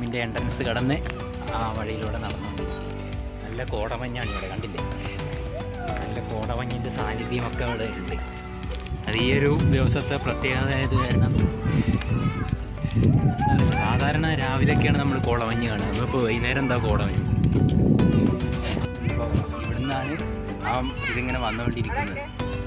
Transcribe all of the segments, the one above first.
ഡാമിൻ്റെ എൻട്രൻസ് കടന്ന് ആ വഴിയിലൂടെ നടന്നുകൊണ്ടിരിക്കും നല്ല കോടമഞ്ഞാണ് ഇവിടെ കണ്ടില്ലേ നല്ല കോടമഞ്ഞിൻ്റെ സാന്നിധ്യമൊക്കെ ഇവിടെ ഉണ്ട് അത് ഈ ഒരു ദിവസത്തെ പ്രത്യേകത ആയത് കാരണം സാധാരണ രാവിലെയൊക്കെയാണ് നമ്മൾ കോടമഞ്ഞ് കാണുക നമ്മളിപ്പോൾ വൈകുന്നേരം എന്താ കോടമഞ്ഞ് അപ്പോൾ ഇവിടുന്നാണ് ആ ഇതിങ്ങനെ വന്നുകൊണ്ടിരിക്കുന്നത്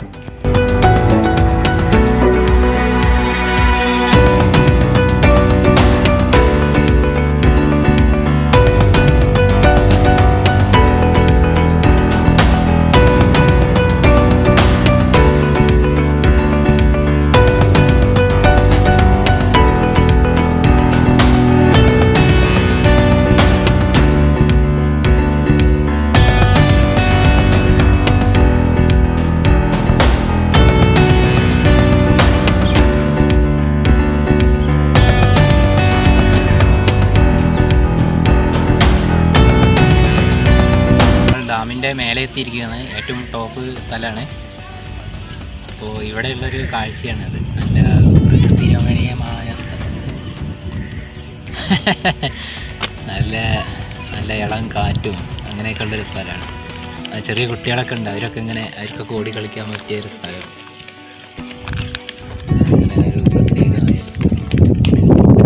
നമ്മൾ ഡാമിൻ്റെ മേലെ എത്തിയിരിക്കുകയാണ് ഏറ്റവും ടോപ്പ് സ്ഥലമാണ് അപ്പോൾ ഇവിടെയുള്ളൊരു കാഴ്ചയാണ് അത് നല്ല പ്രകൃതി രമണീയമായ സ്ഥലം നല്ല നല്ല ഇളം കാറ്റും അങ്ങനെയൊക്കെ ഉള്ളൊരു സ്ഥലമാണ് ആ ചെറിയ കുട്ടികളൊക്കെ ഉണ്ട് അവരൊക്കെ ഇങ്ങനെ അവർക്കൊക്കെ ഓടി കളിക്കാൻ പറ്റിയ ഒരു സ്ഥലം അങ്ങനെ ഒരു പ്രത്യേകമായ ഒരു സ്ഥലം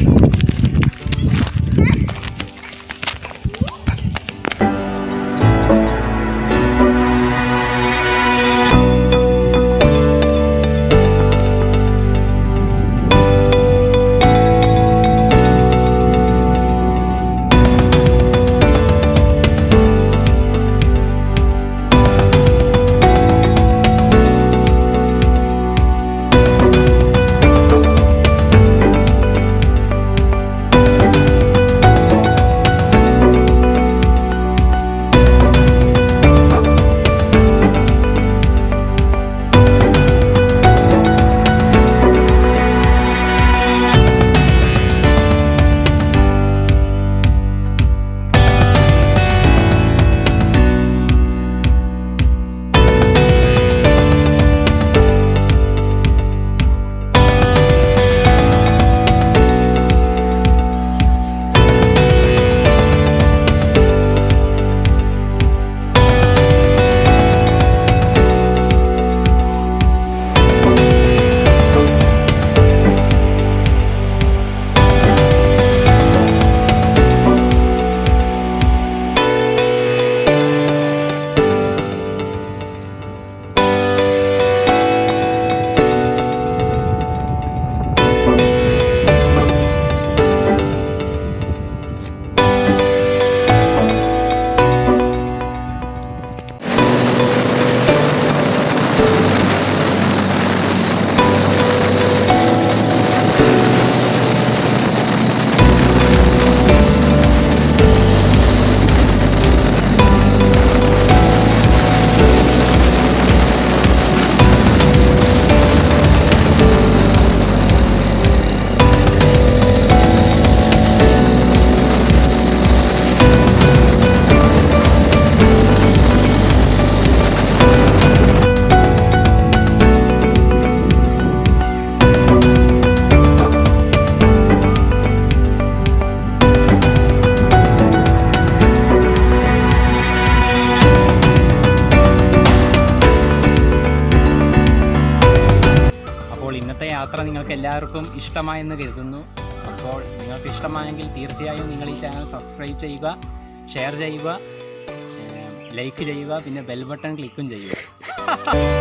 അപ്പോൾ ഇന്നത്തെ യാത്ര നിങ്ങൾക്ക് എല്ലാവർക്കും ഇഷ്ടമായെന്ന് കരുതുന്നു അപ്പോൾ നിങ്ങൾക്ക് ഇഷ്ടമായെങ്കിൽ തീർച്ചയായും നിങ്ങൾ ഈ ചാനൽ സബ്സ്ക്രൈബ് ചെയ്യുക ഷെയർ ചെയ്യുക ലൈക്ക് ചെയ്യുക പിന്നെ ബെൽ ബട്ടൺ ക്ലിക്കും ചെയ്യുക